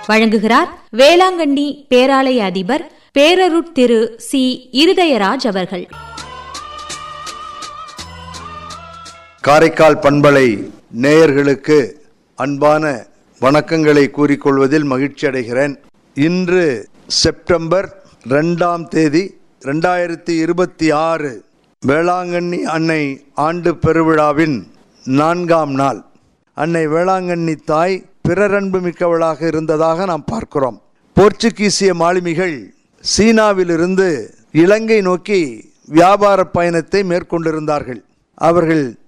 வழங்குகிறார் வேளாங்கண்ணி பேராலய அதிபர் பேரருட் திரு சி இருதயராஜ் அவர்கள் காரைக்கால் பண்பலை நேயர்களுக்கு அன்பான வணக்கங்களை கூறிக்கொள்வதில் மகிழ்ச்சி அடைகிறேன் இன்று செப்டம்பர் ரெண்டாம் தேதி ரெண்டாயிரத்தி இருபத்தி ஆறு வேளாங்கண்ணி அன்னை ஆண்டு பெருவிழாவின் நான்காம் நாள் அன்னை வேளாங்கண்ணி தாய் பிறரன்பு மிக்கவளாக இருந்ததாக நாம் பார்க்கிறோம் போர்ச்சுகீசிய மாலுமிகள் சீனாவிலிருந்து இலங்கை நோக்கி வியாபார பயணத்தை மேற்கொண்டிருந்தார்கள் அவர்கள்